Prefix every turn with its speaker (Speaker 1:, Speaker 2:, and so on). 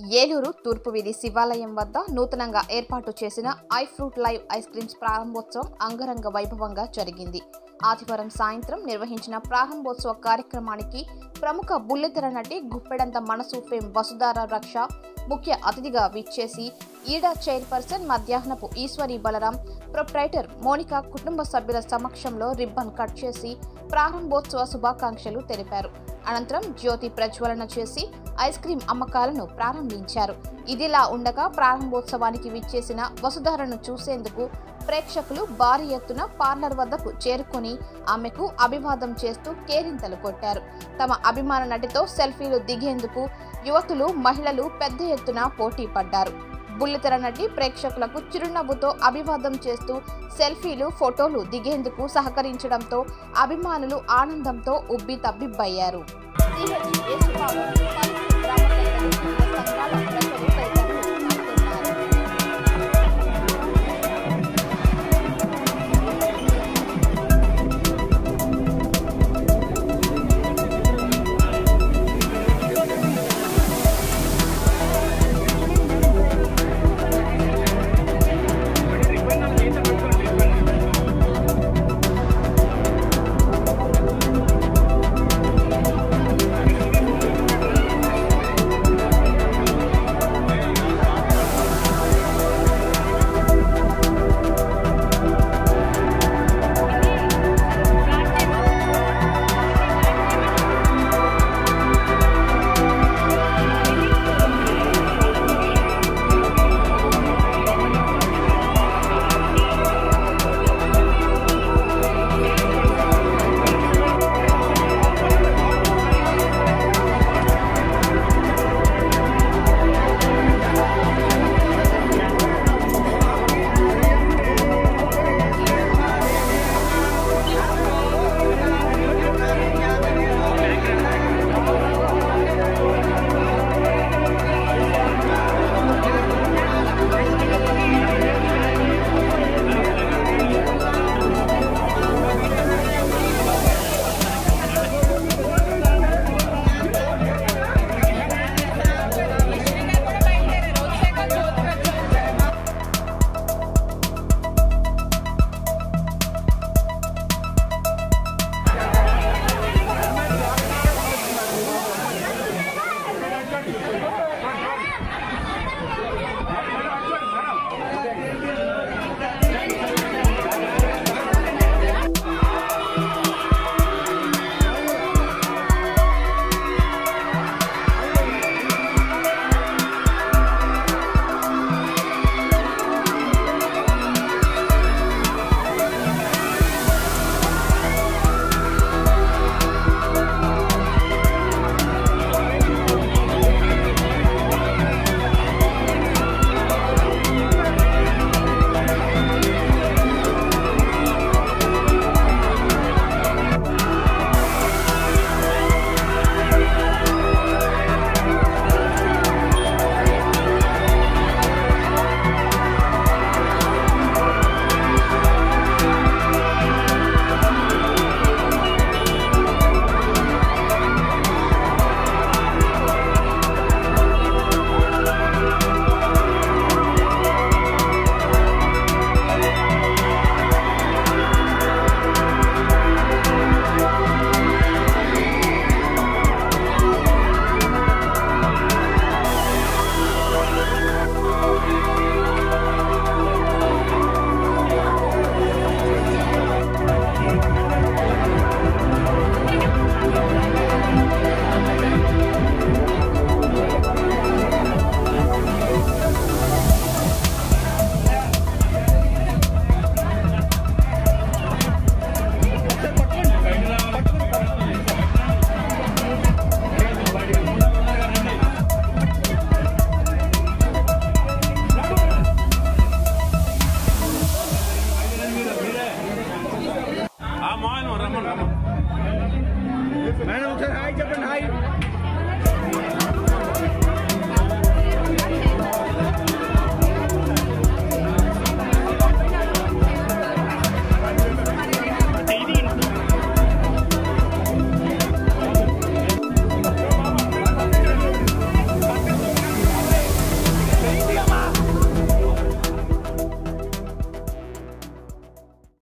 Speaker 1: ఏలూరు తూర్పు వీధి శివాలయం వద్ద నూతనంగా ఏర్పాటు చేసిన I fruit live ice creams ప్రారంభోత్సవం అంగరంగ వైభవంగా జరిగింది ఆదివారం సాయంత్రం నిర్వహించిన ప్రారంభోత్సవ కార్యక్రమానికి ప్రముఖ బుల్లితెర నటి గుప్పెడంత మనసు ఫేమ్ వసుధార రక్ష ముఖ్య అతిథిగా విచ్చేసి ఈడా చైర్పర్సన్ మధ్యాహ్నపు ఈశ్వరి బలరాం ప్రొప్రైటర్ మోనికా కుటుంబ సభ్యుల సమక్షంలో రిబ్బన్ కట్ చేసి ప్రారంభోత్సవ శుభాకాంక్షలు తెలిపారు అనంతరం జ్యోతి ప్రజ్వలన చేసి ఐస్ క్రీం అమ్మకాలను ప్రారంభించారు ఇదిలా ఉండగా ప్రారంభోత్సవానికి విచ్చేసిన వసుధారను చూసేందుకు ప్రేక్షకులు భారీ ఎత్తున పార్లర్ వద్దకు చేరుకొని ఆమెకు అభివాదం చేస్తూ కేరింతలు కొట్టారు తమ అభిమాన నటితో సెల్ఫీలు దిగేందుకు యువతులు మహిళలు పెద్ద ఎత్తున పోటీ పడ్డారు బుల్లితెర నటి ప్రేక్షకులకు చిరునవ్వుతో అభివాదం చేస్తూ సెల్ఫీలు ఫోటోలు దిగేందుకు సహకరించడంతో అభిమానులు ఆనందంతో ఉబ్బి తబ్బిబ్బయ్యారు సిహెచ్ యేసుబాబు, పలువురు గ్రామ పెద్దలు